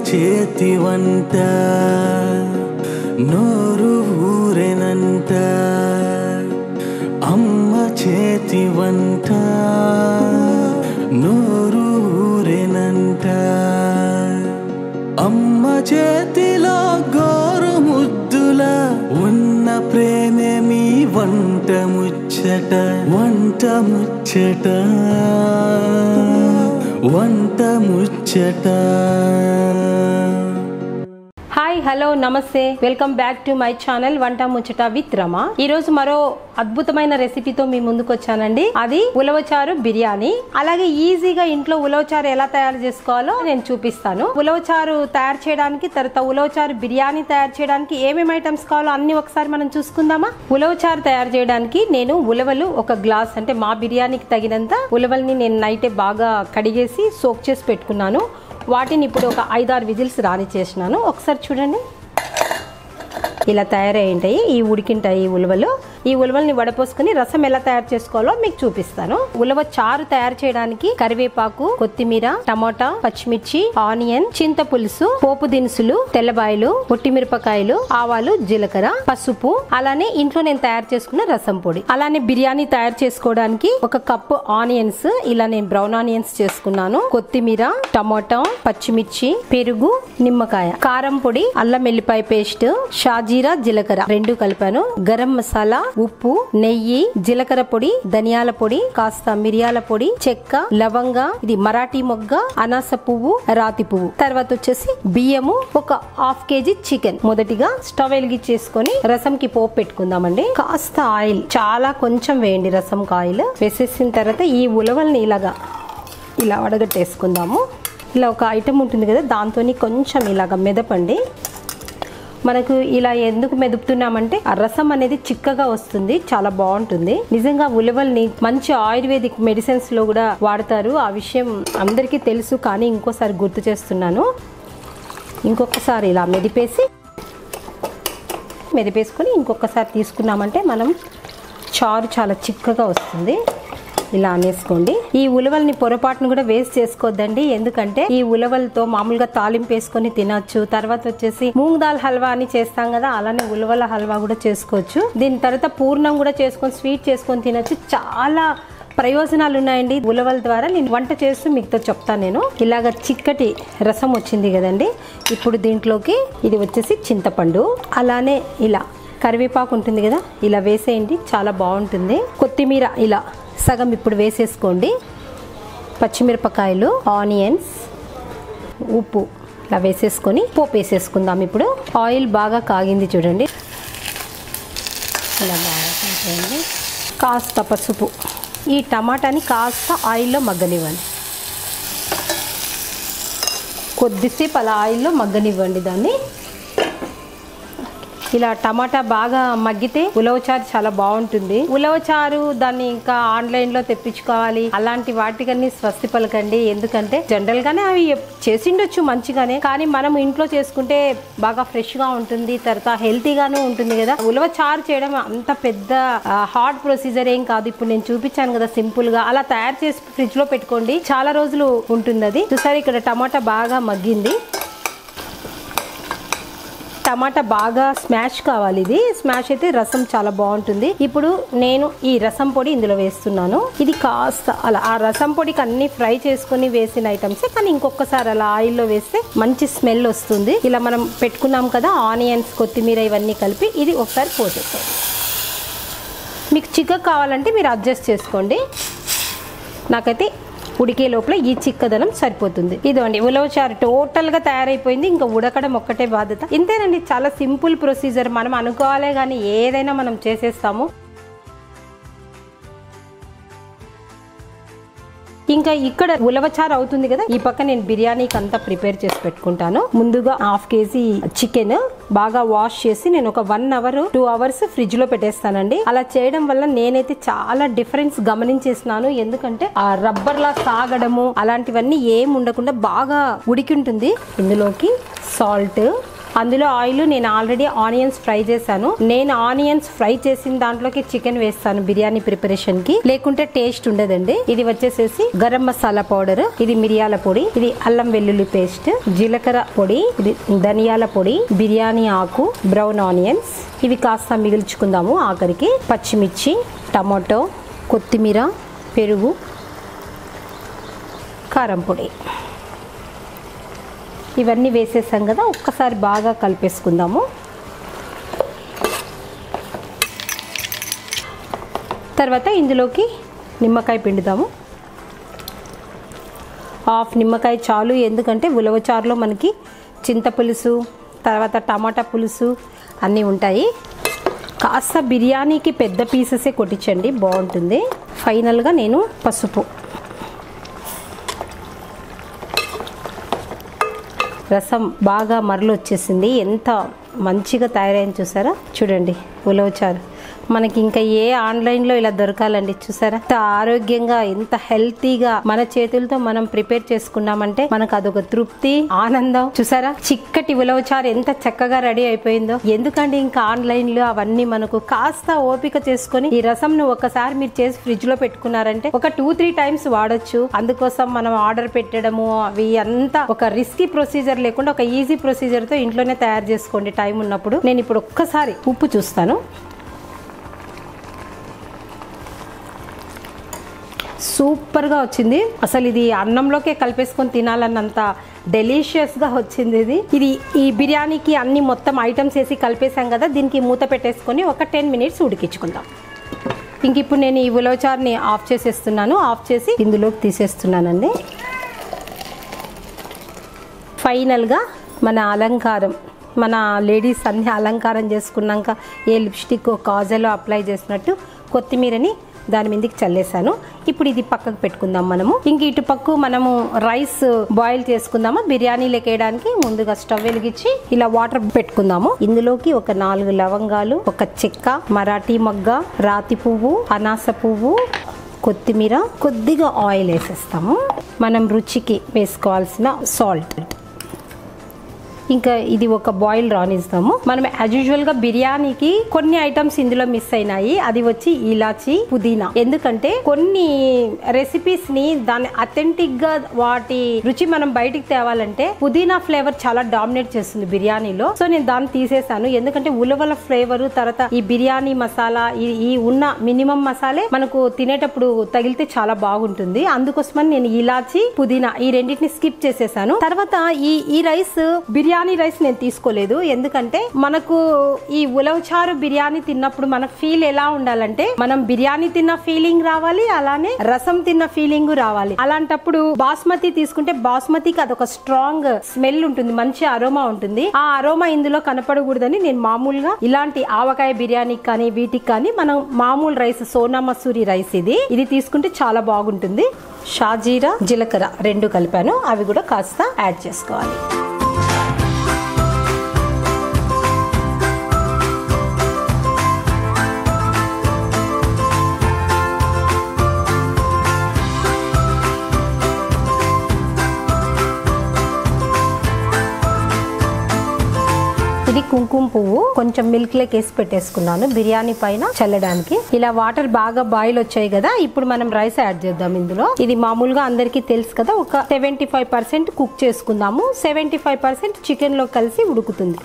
చేతి వంట నోరు ఊరెనంట అమ్మ చేతి వంట నోరు ఊరెనంట అమ్మ చేతిలో గోరు ముద్దుల ఉన్న ప్రేమే మీ వంట ముచ్చట వంట ముచ్చట వంట ముచ్చట హాయ్ హలో నమస్తే welcome back to my channel వంట ముచ్చట విత్ రమ ఈ రోజు మరో అద్భుతమైన రెసిపీతో మీ ముందుకు వచ్చానండి అది ఉలవచారు బిర్యానీ అలాగే ఈజీగా ఇంట్లో ఉలవచారు ఎలా తయారు చేసుకోవాలో నేను చూపిస్తాను ఉలవచారు తయారు చేయడానికి తర్వాత ఉలవచారు బిర్యానీ తయారు చేయడానికి ఏమేమి ఐటమ్స్ కావాలో అన్ని ఒకసారి మనం చూసుకుందామా ఉలవచారు తయారు చేయడానికి నేను ఉలవలు ఒక గ్లాస్ అంటే మా బిర్యానీకి తగినంత ఉలవల్ని నేను నైటే బాగా కడిగేసి సోక్ చేసి పెట్టుకున్నాను వాటిని ఇప్పుడు ఒక ఐదారు విజిల్స్ రానిచ్చేసినాను ఒకసారి చూడండి ఇలా తయారై ఉంటాయి ఈ ఉడికింటాయి ఈ ఉలవలు ఈ ఉలవల్ని వడపోసుకుని రసం ఎలా తయారు చేసుకోవాలో మీకు చూపిస్తాను ఉలవ చారు తయారు చేయడానికి కరివేపాకు కొత్తిమీర టమోటా పచ్చిమిర్చి ఆనియన్ చింత పులుసు పోపు దినుసులు తెల్లబాయలు మిరపకాయలు ఆవాలు జీలకర్ర పసుపు అలానే ఇంట్లో నేను తయారు చేసుకున్న రసం పొడి అలానే బిర్యానీ తయారు చేసుకోవడానికి ఒక కప్పు ఆనియన్స్ ఇలా నేను బ్రౌన్ ఆనియన్స్ చేసుకున్నాను కొత్తిమీర టమోటా పచ్చిమిర్చి పెరుగు నిమ్మకాయ కారం పొడి అల్లం వెల్లిపాయ పేస్ట్ షాజీరా జీలకర్ర రెండు కలిపాను గరం మసాలా ఉప్పు నెయ్యి జీలకర్ర పొడి ధనియాల పొడి కాస్త మిరియాల పొడి చెక్క లవంగ ఇది మరాఠీ మొగ్గ అనాస పువ్వు రాతి పువ్వు తర్వాత వచ్చేసి బియ్యము ఒక హాఫ్ కేజీ చికెన్ మొదటిగా స్టవ్ వెలిగించేసుకొని రసంకి పోపు పెట్టుకుందామండి కాస్త ఆయిల్ చాలా కొంచెం వేయండి రసం ఆయిల్ వేసేసిన తర్వాత ఈ ఉలవల్ని ఇలాగా ఇలా వడగట్టేసుకుందాము ఇలా ఒక ఐటమ్ ఉంటుంది కదా దాంతో కొంచెం ఇలాగ మెదపండి మనకు ఇలా ఎందుకు మెదుపుతున్నామంటే ఆ రసం అనేది చిక్కగా వస్తుంది చాలా బాగుంటుంది నిజంగా ఉలవల్ని మంచి ఆయుర్వేదిక్ మెడిసిన్స్ లో కూడా వాడతారు ఆ విషయం అందరికీ తెలుసు కానీ ఇంకోసారి గుర్తు చేస్తున్నాను ఇంకొకసారి ఇలా మెదిపేసి మెదిపేసుకొని ఇంకొకసారి తీసుకున్నామంటే మనం చారు చాలా చిక్కగా వస్తుంది ఇలా అనేసుకోండి ఈ ఉలవల్ని పొరపాటును కూడా వేస్ట్ చేసుకోవద్దండి ఎందుకంటే ఈ ఉలవలతో మామూలుగా తాలింపు వేసుకొని తినొచ్చు తర్వాత వచ్చేసి మూంగ్ దాల్ హల్వా అని చేస్తాం కదా అలానే ఉలవల హల్వా కూడా చేసుకోవచ్చు దీని తర్వాత పూర్ణం కూడా చేసుకొని స్వీట్ చేసుకొని తినొచ్చు చాలా ప్రయోజనాలు ఉన్నాయండి ఉలవల ద్వారా నేను వంట చేస్తూ మీతో చెప్తాను నేను ఇలాగ చిక్కటి రసం వచ్చింది కదండి ఇప్పుడు దీంట్లోకి ఇది వచ్చేసి చింతపండు అలానే ఇలా కరివేపాకు ఉంటుంది కదా ఇలా వేసేయండి చాలా బాగుంటుంది కొత్తిమీర ఇలా సగం ఇప్పుడు వేసేసుకోండి పచ్చిమిరపకాయలు ఆనియన్స్ ఉప్పు ఇలా వేసేసుకొని పోపు వేసేసుకుందాం ఇప్పుడు ఆయిల్ బాగా కాగింది చూడండి ఇలా బాగా కాగండి కాస్త పసుపు ఈ టమాటాని కాస్త ఆయిల్లో మగ్గనివ్వండి కొద్దిసేపు అలా ఆయిల్లో మగ్గనివ్వండి దాన్ని ఇలా టమాటా బాగా మగ్గితే ఉలవచారు చాలా బాగుంటుంది ఉలవచారు దాన్ని ఇంకా ఆన్లైన్ లో తెప్పించుకోవాలి అలాంటి వాటికన్నీ స్వస్తి పలకండి ఎందుకంటే జనరల్ గానే అవి చేసిండొచ్చు మంచిగానే కానీ మనం ఇంట్లో చేసుకుంటే బాగా ఫ్రెష్ గా ఉంటుంది తర్వాత హెల్తీగాను ఉంటుంది కదా ఉలవచారు చేయడం అంత పెద్ద హార్డ్ ప్రొసీజర్ ఏం కాదు ఇప్పుడు నేను చూపించాను కదా సింపుల్ గా అలా తయారు చేసి ఫ్రిడ్జ్ లో పెట్టుకోండి చాలా రోజులు ఉంటుంది అది చూసారు ఇక్కడ టమాటా బాగా మగ్గింది టమాటా బాగా స్మాష్ కావాలి ఇది స్మాష్ అయితే రసం చాలా బాగుంటుంది ఇప్పుడు నేను ఈ రసం పొడి ఇందులో వేస్తున్నాను ఇది కాస్త అలా ఆ రసం పొడికి అన్ని ఫ్రై చేసుకుని వేసిన ఐటమ్స్ కానీ ఇంకొకసారి అలా ఆయిల్లో వేస్తే మంచి స్మెల్ వస్తుంది ఇలా మనం పెట్టుకున్నాం కదా ఆనియన్స్ కొత్తిమీర ఇవన్నీ కలిపి ఇది ఒకసారి పోసేస్తాం మీకు చిక్క కావాలంటే మీరు అడ్జస్ట్ చేసుకోండి నాకైతే ఉడికే లోపల ఈ చిక్కదనం సరిపోతుంది ఇదండి ఉలవచారు టోటల్ గా తయారైపోయింది ఇంకా ఉడకడం ఒక్కటే బాధ్యత ఇంతేనండి చాలా సింపుల్ ప్రొసీజర్ మనం అనుకోవాలే కానీ ఏదైనా మనం చేసేస్తాము ఇంకా ఇక్కడ ఉలవచారు అవుతుంది కదా ఈ పక్క నేను బిర్యానీకి అంతా ప్రిపేర్ చేసి పెట్టుకుంటాను ముందుగా హాఫ్ కేజీ చికెన్ బాగా వాష్ చేసి నేను ఒక one hour two hours fridge లో పెట్టేస్తానండి అలా చేయడం వల్ల నేనైతే చాలా డిఫరెన్స్ గమనించేసినాను ఎందుకంటే ఆ రబ్బర్ లా సాగడము అలాంటివన్నీ ఏం ఉండకుండా బాగా ఉడికి ఉంటుంది ఇందులోకి సాల్ట్ అందులో ఆయిల్ నేను ఆల్రెడీ ఆనియన్స్ ఫ్రై చేశాను నేను ఆనియన్స్ ఫ్రై చేసిన దాంట్లోకి చికెన్ వేస్తాను బిర్యానీ ప్రిపరేషన్ కి లేకుంటే టేస్ట్ ఉండదండి ఇది వచ్చేసేసి గరం మసాలా పౌడర్ ఇది మిరియాల పొడి ఇది అల్లం వెల్లుల్లి పేస్ట్ జీలకర్ర పొడి ఇది ధనియాల పొడి బిర్యానీ ఆకు బ్రౌన్ ఆనియన్స్ ఇవి కాస్త మిగిల్చుకుందాము ఆఖరికి పచ్చిమిర్చి టమాటో కొత్తిమీర పెరుగు కారం పొడి ఇవన్నీ వేసేసాం కదా ఒక్కసారి బాగా కలిపేసుకుందాము తర్వాత ఇందులోకి నిమ్మకాయ పిండుదాము హాఫ్ నిమ్మకాయ చాలు ఎందుకంటే ఉలవచారులో మనకి చింతపులుసు తర్వాత టమాటా పులుసు అన్నీ ఉంటాయి కాస్త బిర్యానీకి పెద్ద పీసెసే కొట్టించండి బాగుంటుంది ఫైనల్గా నేను పసుపు రసం బాగా మరలు వచ్చేసింది ఎంత మంచిగా తయారైంది చూసారా చూడండి ఉలవచారు మనకి ఇంకా ఏ ఆన్లైన్లో ఇలా దొరకాలండి చూసారా ఎంత ఆరోగ్యంగా ఎంత హెల్తీగా మన చేతులతో మనం ప్రిపేర్ చేసుకున్నామంటే మనకు అదొక తృప్తి ఆనందం చూసారా చిక్కటి ఉలవచారు ఎంత చక్కగా రెడీ అయిపోయిందో ఎందుకంటే ఇంకా ఆన్లైన్లో అవన్నీ మనకు కాస్త ఓపిక చేసుకొని ఈ రసంను ఒకసారి మీరు చేసి ఫ్రిడ్జ్ లో పెట్టుకున్నారంటే ఒక టూ త్రీ టైమ్స్ వాడొచ్చు అందుకోసం మనం ఆర్డర్ పెట్టడము అవి అంతా ఒక రిస్కీ ప్రొసీజర్ లేకుండా ఒక ఈజీ ప్రొసీజర్ తో ఇంట్లోనే తయారు చేసుకోండి టైం ఉన్నప్పుడు నేను ఇప్పుడు ఒక్కసారి ఉప్పు చూస్తాను సూపర్గా వచ్చింది అసలు ఇది అన్నంలోకే కలిపేసుకొని తినాలన్నంత డెలిషియస్గా వచ్చింది ఇది ఇది ఈ బిర్యానీకి అన్ని మొత్తం ఐటమ్స్ వేసి కలిపేసాం కదా దీనికి మూత పెట్టేసుకొని ఒక టెన్ మినిట్స్ ఉడికించుకుందాం ఇంక ఇప్పుడు నేను ఈ ఉలవచారుని ఆఫ్ చేసేస్తున్నాను ఆఫ్ చేసి ఇందులోకి తీసేస్తున్నానండి ఫైనల్గా మన అలంకారం మన లేడీస్ అన్ని అలంకారం చేసుకున్నాక ఏ లిప్స్టిక్ కాజలో అప్లై చేసినట్టు కొత్తిమీరని దాని మీదకి చల్లేసాను ఇప్పుడు ఇది పక్కకు పెట్టుకుందాం మనము ఇంక ఇటు పక్క మనము రైస్ బాయిల్ చేసుకుందాము బిర్యానీ వేయడానికి ముందుగా స్టవ్ వెలిగించి ఇలా వాటర్ పెట్టుకుందాము ఇందులోకి ఒక నాలుగు లవంగాలు ఒక చెక్క మరాఠీ మొగ్గ రాతి పువ్వు అనాస పువ్వు కొత్తిమీర కొద్దిగా ఆయిల్ వేసేస్తాము మనం రుచికి వేసుకోవాల్సిన సాల్ట్ ఇంకా ఇది ఒక బాయిల్ రానిస్తాము మనం యాజ్ యూజువల్ గా బిర్యానీకి కొన్ని ఐటమ్స్ ఇందులో మిస్ అయినాయి అది వచ్చి ఇలాచి పుదీనా ఎందుకంటే కొన్ని రెసిపీస్ ని దాని అథెంటిక్ గా వాటి రుచి మనం బయటికి తేవాలంటే పుదీనా ఫ్లేవర్ చాలా డామినేట్ చేస్తుంది బిర్యానీలో సో నేను దాన్ని తీసేసాను ఎందుకంటే ఉలవల ఫ్లేవర్ తర్వాత ఈ బిర్యానీ మసాలా ఈ ఈ ఉన్న మినిమం మసాలే మనకు తినేటప్పుడు తగిలితే చాలా బాగుంటుంది అందుకోసమని నేను ఇలాచి పుదీనా ఈ రెండింటిని స్కిప్ చేసేసాను తర్వాత ఈ ఈ రైస్ బిర్యానీ రైస్ నేను తీసుకోలేదు ఎందుకంటే మనకు ఈ ఉలవచారు బిర్యానీ తిన్నప్పుడు మన ఫీల్ ఎలా ఉండాలంటే మనం బిర్యానీ తిన్న ఫీలింగ్ రావాలి అలానే రసం తిన్న ఫీలింగ్ రావాలి అలాంటప్పుడు బాస్మతి తీసుకుంటే బాస్మతికి అదొక స్ట్రాంగ్ స్మెల్ ఉంటుంది మంచి అరోమా ఉంటుంది ఆ అరోమా ఇందులో కనపడకూడదని నేను మామూలుగా ఇలాంటి ఆవకాయ బిర్యానీకి కానీ వీటికి కానీ మనం మామూలు రైస్ సోనా మసూరి రైస్ ఇది ఇది తీసుకుంటే చాలా బాగుంటుంది షాజీరా జీలకర్ర రెండు కలిపాను అవి కూడా కాస్త యాడ్ చేసుకోవాలి ఇది కుంకుమ పువ్వు కొంచెం మిల్క్ లెక్ వేసి పెట్టేసుకున్నాను బిర్యానీ పైన చల్లడానికి ఇలా వాటర్ బాగా బాయిల్ వచ్చాయి కదా ఇప్పుడు మనం రైస్ యాడ్ చేద్దాం ఇందులో ఇది మామూలుగా అందరికీ తెలుసు కదా ఒక సెవెంటీ ఫైవ్ పర్సెంట్ కుక్ చేసుకుందాము సెవెంటీ ఫైవ్ పర్సెంట్ చికెన్ లో కలిసి ఉడుకుతుంది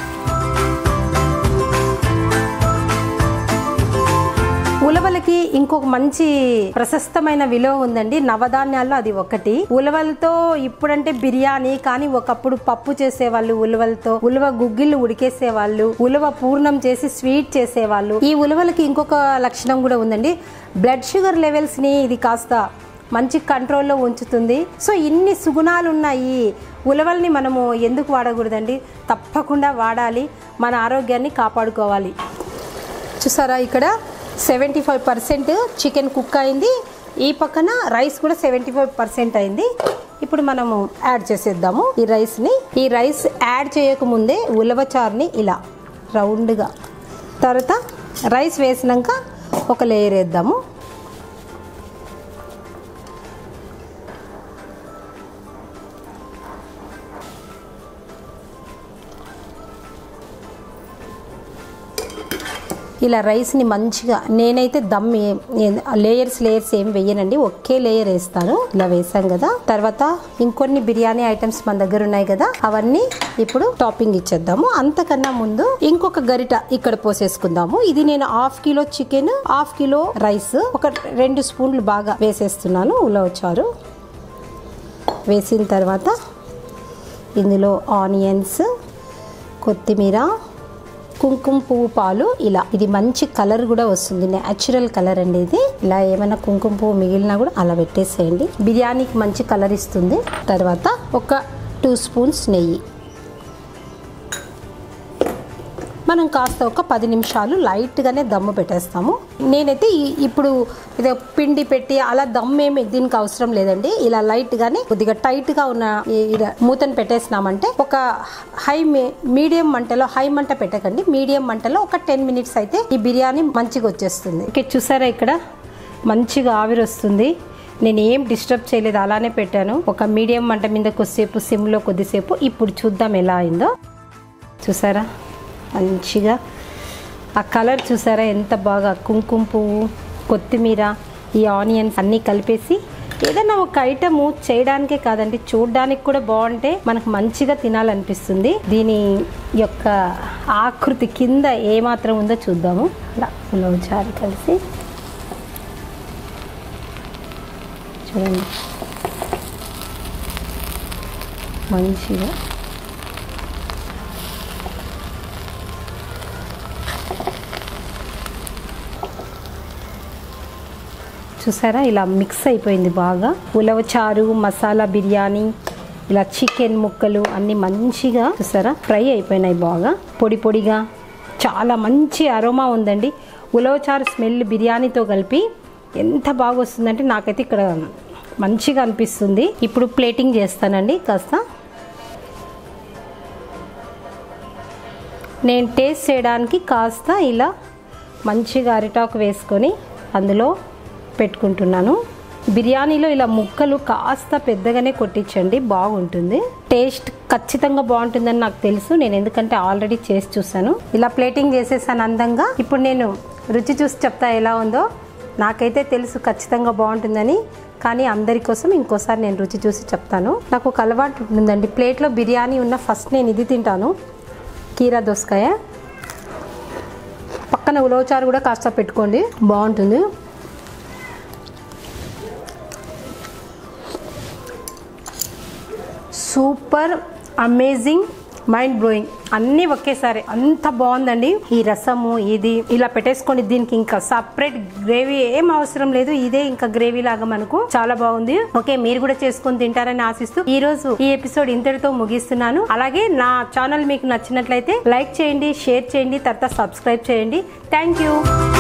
ఉలవలకి ఇంకొక మంచి ప్రశస్తమైన విలువ ఉందండి నవధాన్యాల్లో అది ఒకటి ఉలవలతో ఇప్పుడంటే బిర్యానీ కానీ ఒకప్పుడు పప్పు చేసేవాళ్ళు ఉలవలతో ఉలవ గుగ్గిళ్ళు ఉడికేసేవాళ్ళు ఉలవ పూర్ణం చేసి స్వీట్ చేసేవాళ్ళు ఈ ఉలవలకి ఇంకొక లక్షణం కూడా ఉందండి బ్లడ్ షుగర్ లెవెల్స్ ని ఇది కాస్త మంచి కంట్రోల్లో ఉంచుతుంది సో ఇన్ని సుగుణాలు ఉన్నాయి ఉలవల్ని మనము ఎందుకు వాడకూడదండి తప్పకుండా వాడాలి మన ఆరోగ్యాన్ని కాపాడుకోవాలి చూసారా ఇక్కడ seventy five percent chicken cook అయింది ఈ పక్కన రైస్ కూడా సెవెంటీ ఫైవ్ పర్సెంట్ అయింది ఇప్పుడు మనము యాడ్ చేసేద్దాము ఈ రైస్ని ఈ రైస్ యాడ్ చేయకముందే ఉలవచారుని ఇలా రౌండ్గా తర్వాత రైస్ వేసినాక ఒక లేయర్ వేద్దాము ఇలా రైస్ని మంచిగా నేనైతే దమ్ లేయర్స్ లేయర్స్ ఏం వేయనండి ఒకే లేయర్ వేస్తాను ఇలా వేసాం కదా తర్వాత ఇంకొన్ని బిర్యానీ ఐటమ్స్ మన దగ్గర ఉన్నాయి కదా అవన్నీ ఇప్పుడు టాపింగ్ ఇచ్చేద్దాము అంతకన్నా ముందు ఇంకొక గరిట ఇక్కడ పోసేసుకుందాము ఇది నేను half kilo chicken half kilo rice ఒక రెండు స్పూన్లు బాగా వేసేస్తున్నాను ఉలవచారు వేసిన తర్వాత ఇందులో ఆనియన్స్ కొత్తిమీర కుంకుమ పువ్వు పాలు ఇలా ఇది మంచి కలర్ కూడా వస్తుంది న్యాచురల్ కలర్ అండి ఇది ఇలా ఏమైనా కుంకుమ పువ్వు మిగిలినా కూడా అలా పెట్టేసేయండి బిర్యానీకి మంచి కలర్ ఇస్తుంది తర్వాత ఒక టూ స్పూన్స్ నెయ్యి మనం కాస్త ఒక పది నిమిషాలు లైట్గానే దమ్ము పెట్టేస్తాము నేనైతే ఈ- ఇప్పుడు ఇది పిండి పెట్టి అలా దమ్ ఏమి దీనికి అవసరం లేదండి ఇలా లైట్గానే కొద్దిగా టైట్గా ఉన్న ఈ- ఇలా మూతను పెట్టేసినామంటే ఒక హై మీడియం మంటలో హై మంట పెట్టకండి మీడియం మంటలో ఒక టెన్ మినిట్స్ అయితే ఈ బిర్యానీ మంచిగా వచ్చేస్తుంది ఓకే చూసారా ఇక్కడ మంచిగా ఆవిరి వస్తుంది నేను ఏం డిస్టర్బ్ చేయలేదు అలానే పెట్టాను ఒక మీడియం మంట మీద కొద్దిసేపు సిమ్లో కొద్దిసేపు ఇప్పుడు చూద్దాం ఎలా అయిందో చూసారా మంచిగా ఆ కలర్ చూసారా ఎంత బాగా కుంకుమ పువ్వు కొత్తిమీర ఈ ఆనియన్స్ అన్నీ కలిపేసి ఏదైనా ఒక ఐటము చేయడానికే కాదండి చూడడానికి కూడా బాగుంటే మనకు మంచిగా తినాలనిపిస్తుంది దీని యొక్క ఆకృతి కింద ఏమాత్రం ఉందో చూద్దాము అలా ఉలవచారు కలిసి చూడండి మంచిగా చూసారా ఇలా మిక్స్ అయిపోయింది బాగా ఉలవచారు మసాలా బిర్యానీ ఇలా చికెన్ ముక్కలు అన్నీ మంచిగా చూసారా ఫ్రై అయిపోయినాయి బాగా పొడి పొడిగా చాలా మంచి అరోమా ఉందండి ఉలవచారు స్మెల్ బిర్యానీతో కలిపి ఎంత బాగా వస్తుందంటే నాకైతే ఇక్కడ మంచిగా అనిపిస్తుంది ఇప్పుడు ప్లేటింగ్ చేస్తానండి కాస్త నేను టేస్ట్ చేయడానికి కాస్త ఇలా మంచిగా అరిటాకు వేసుకొని అందులో పెట్టుకుంటున్నాను బిర్యానీలో ఇలా ముక్కలు కాస్త పెద్దగానే కొట్టించండి బాగుంటుంది టేస్ట్ ఖచ్చితంగా బాగుంటుందని నాకు తెలుసు నేను ఎందుకంటే ఆల్రెడీ చేసి చూసాను ఇలా ప్లేటింగ్ చేసేసాను అందంగా ఇప్పుడు నేను రుచి చూసి చెప్తా ఎలా ఉందో నాకైతే తెలుసు ఖచ్చితంగా బాగుంటుందని కానీ అందరి కోసం ఇంకోసారి నేను రుచి చూసి చెప్తాను నాకు ఒక అలవాటు ఉందండి ప్లేట్లో బిర్యానీ ఉన్న ఫస్ట్ నేను ఇది తింటాను కీరా దోసకాయ పక్కన ఉలవచారు కూడా కాస్త పెట్టుకోండి బాగుంటుంది సూపర్ అమేజింగ్ మైండ్ బ్లోయింగ్ అన్నీ ఒకేసారి అంత బాగుందండి ఈ రసము ఇది ఇలా పెట్టేసుకొని దీనికి ఇంకా సపరేట్ గ్రేవీ ఏం అవసరం లేదు ఇదే ఇంకా గ్రేవీ లాగా మనకు చాలా బాగుంది ఓకే మీరు కూడా చేసుకొని తింటారని ఆశిస్తూ ఈ రోజు ఈ ఎపిసోడ్ ఇంతటితో ముగిస్తున్నాను అలాగే నా ఛానల్ మీకు నచ్చినట్లయితే లైక్ చేయండి షేర్ చేయండి తర్వాత సబ్స్క్రైబ్ చేయండి థ్యాంక్ యూ